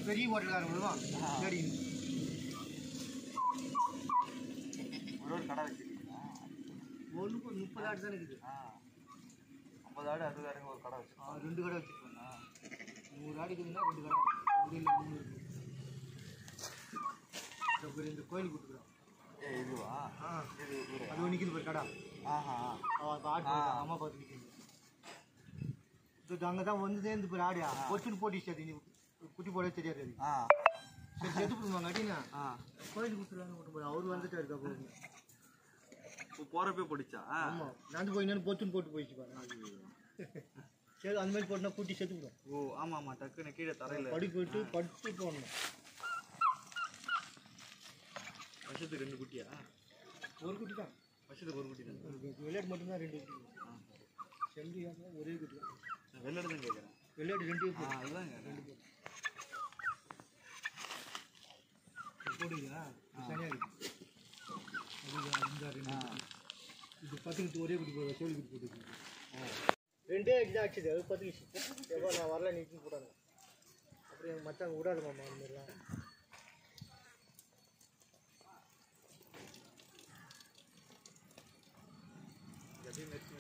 பெரிய ஹோட்டல்காரன் வருவான் தேடி ஒரு ஒரு கடை வச்சிருக்கீங்களா ஒன்றுக்கு ஒரு முப்பது ஆடு தானே இருக்குது ஆ ஐம்பது ஆடு அறுபது ஆடுங்க ஒரு கடை வச்சிருக்கோம் ஆ, ரெண்டு கடை வச்சுருக்கோம் நூறு ஆடு இருக்குதுன்னா ரெண்டு கடை ரெண்டு இல்லை மூணு இருக்குது இந்த பேர் இந்த கோயில் கொடுத்துக்கிறோம் ஏ இதுவா ஆ இது ஊரே அது நிற்கிது ஒரு கடை ஆஹா அவள் இப்போ ஆடு போடுறா, அம்மா பார்த்து நிற்கிது இது அங்கே தான் வந்து சேர்ந்து போய் ஆடியா பொச்சுன்னு போட்டிச்சு அது நீ குட்டி போட தெரியாது அது ஆ சரி செத்து போடுவாங்க அடினா ஆ கோயில் கொடுத்துருவாங்க போட்டு போய் அவர் வந்துட்டு இருக்கா போய் இப்போ போகிறப்பே பிடிச்சா ஆமாம் நடந்து போய் நின்று பொச்சுன்னு போட்டு போயிடுச்சு பாருங்க சரி அந்த மாதிரி போட்டுனா குட்டி செத்து விடும் ஓ ஆமாம் ஆமாம் டக்குன்னு கீழே தரையில் படி போயிட்டு படுத்து போடணும் வருஷத்துக்கு ரெண்டு குட்டியா ஒரு குட்டி தான் வருஷத்துக்கு ஒரு குட்டி தான் விளையாட்டு மட்டும்தான் ரெண்டு குட்டி செம்பியாக ஒரே குட்டி தான் நான் வெள்ளை தான் கேட்குறேன் விளையாட்டு ரெண்டு ஆ அதுதான் கேட்குறேன் போடுவீங்களா தனியாக இருக்கு அது இந்த ரெண்டு குட்டி. இது பத்துக்கிட்டு ஒரே குட்டி போடுவா சோழி குட்டி போட்டு ரெண்டே இதாக ஆச்சுது அது பத்துக்கிச்சு எவ்வளோ நான் வரல நீக்கும் போட்டாங்க அப்புறம் எங்கள் மச்சாங்க விடாது மாமா அந்த மாதிரிலாம் அப்படியே நெருக்கி